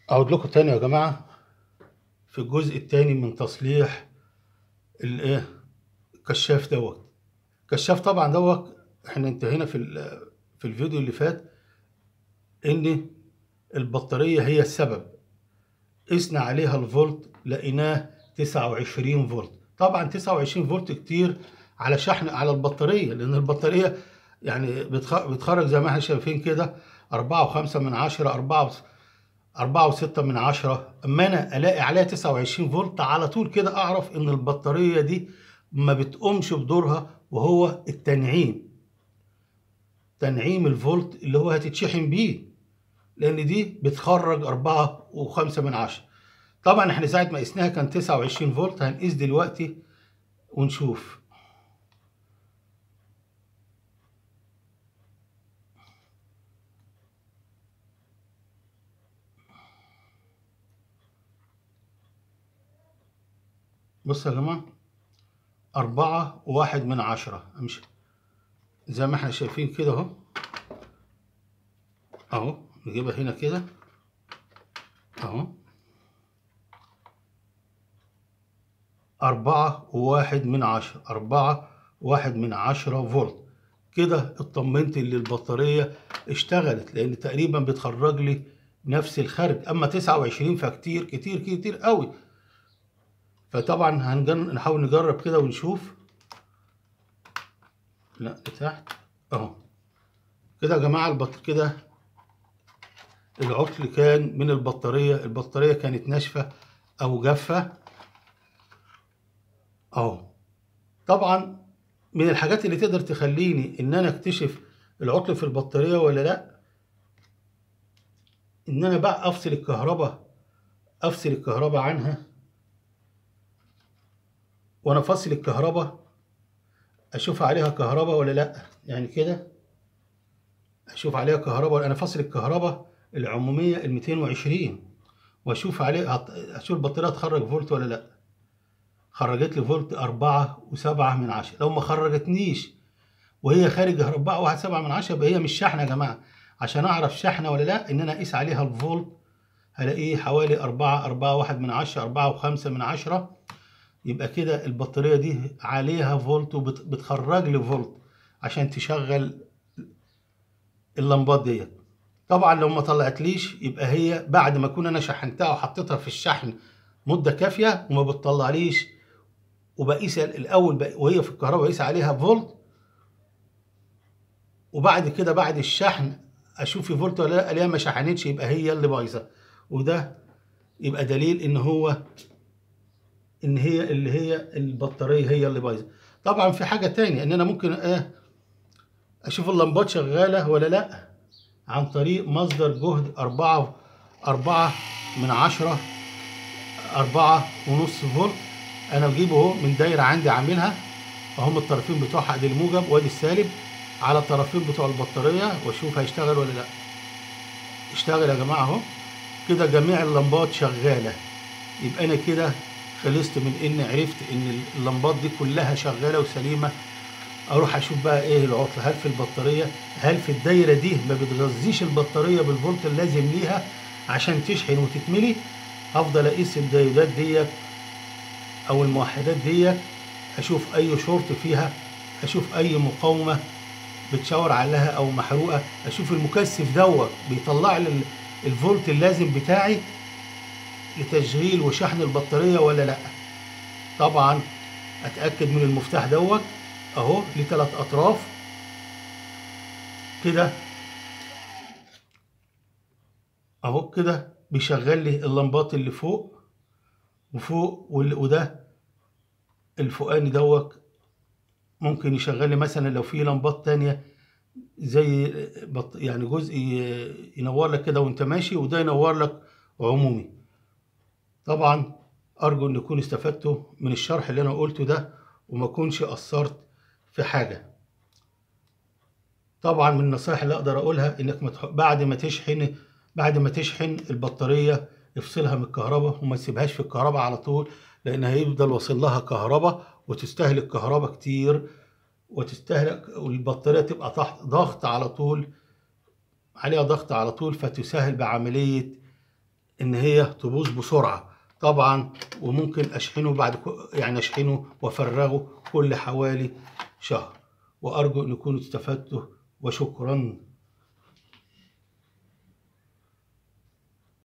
اعود لكم تاني يا جماعه في الجزء التاني من تصليح الايه الكشاف دوت كشاف طبعا دوت احنا انتهينا في ال- في الفيديو اللي فات ان البطاريه هي السبب قسنا عليها الفولت لقيناه 29 فولت طبعا 29 فولت كتير على شحن على البطاريه لان البطاريه يعني بتخ- بتخرج زي ما احنا شايفين كده 4.5 من 10 4 4 و6 من 10 اما انا الاقي عليها 29 فولت على طول كده اعرف ان البطاريه دي ما بتقومش بدورها وهو التنعيم تنعيم الفولت اللي هو هتتشحن بيه لان دي بتخرج 4 و5 من 10 طبعا احنا ساعه ما قسناها كان 29 فولت هنقيس دلوقتي ونشوف بصوا يا جماعة أربعة وواحد من عشرة أمشي زي ما احنا شايفين كده أهو أهو نجيبها هنا كده أهو أربعة وواحد من عشرة أربعة واحد من عشرة فولت كده اطمنت ان البطارية اشتغلت لأن تقريبا بتخرج لي نفس الخارج أما تسعة وعشرين فكتير كتير كتير قوي فطبعا هنجن... نحاول نجرب كده ونشوف لا لتحت اهو كده يا جماعه البط كده العطل كان من البطاريه البطاريه كانت ناشفه او جافه اهو طبعا من الحاجات اللي تقدر تخليني ان انا اكتشف العطل في البطاريه ولا لا ان انا بقى افصل الكهرباء افصل الكهرباء عنها وانا فاصل الكهرباء اشوف عليها كهرباء ولا لا يعني كده اشوف عليها كهرباء ولا انا فاصل الكهرباء العموميه ال 220 واشوف عليه اشوف البطاريه تخرج فولت ولا لا خرجت لي فولت أربعة وسبعة من عشرة لو ما خرجتنيش وهي خارج أربعة واحد سبعة من عشرة يبقى هي مش شحنة يا جماعة عشان أعرف شحنة ولا لا إن أنا أقيس عليها الفولت هلاقيه حوالي أربعة أربعة واحد من عشرة أربعة وخمسة من عشرة يبقى كده البطارية دي عليها فولت وبتخرج لي فولت عشان تشغل اللمبات ديت طبعا لو ما طلعتليش يبقى هي بعد ما اكون انا شحنتها وحطيتها في الشحن مده كافيه وما بتطلعليش وبقيس الاول بق- وهي في الكهرباء بقيس عليها فولت وبعد كده بعد الشحن اشوف في فولت ولا لا الاقيها ما شحنتش يبقى هي اللي بايظه وده يبقى دليل ان هو ان هي اللي هي البطاريه هي اللي بايظه طبعا في حاجه تانية ان انا ممكن ايه اشوف اللمبات شغاله ولا لا عن طريق مصدر جهد أربعة أربعة من عشرة أربعة ونص فولت أنا بجيبه اهو من دايرة عندي عاملها أهم الطرفين بتوعها أدي الموجب وأدي السالب على الطرفين بتوع البطارية وأشوف هيشتغل ولا لأ اشتغل يا جماعة أهو كده جميع اللمبات شغالة يبقى أنا كده خلصت من إن عرفت إن اللمبات دي كلها شغالة وسليمة اروح اشوف بقى ايه العطل هل في البطاريه هل في الدايره دي ما بتغذيش البطاريه بالفولت اللازم ليها عشان تشحن وتتملي هفضل اقيس الدايودات ديت او الموحدات ديت اشوف اي شورت فيها اشوف اي مقاومه بتشاور عليها او محروقه اشوف المكثف دوت بيطلع لي ال- الفولت اللازم بتاعي لتشغيل وشحن البطاريه ولا لا طبعا اتاكد من المفتاح دوت اهو ليه ثلاث اطراف كده اهو كده بيشغل لي اللمبات اللي فوق وفوق وال- وده الفوقاني دوت ممكن يشغل لي مثلا لو في لمبات تانية زي بط يعني جزء ي- ينور لك كده وانت ماشي وده ينور لك عمومي طبعا ارجو ان تكونوا استفدتوا من الشرح اللي انا قلته ده وما اكونش قصرت في حاجه طبعا من النصائح اللي اقدر اقولها انك ما تح- بعد ما تشحن بعد ما تشحن البطاريه افصلها من الكهرباء وما تسيبهاش في الكهرباء على طول لان هيفضل واصل لها كهرباء وتستهلك كهرباء كتير وتستهلك والبطاريه تبقى تحت ضغط على طول عليها ضغط على طول فتسهل بعمليه ان هي تبوظ بسرعه طبعا وممكن اشحنه بعد كو- يعني اشحنه وافرغه كل حوالي شهر وارجو ان تكونوا استفدتوا وشكرا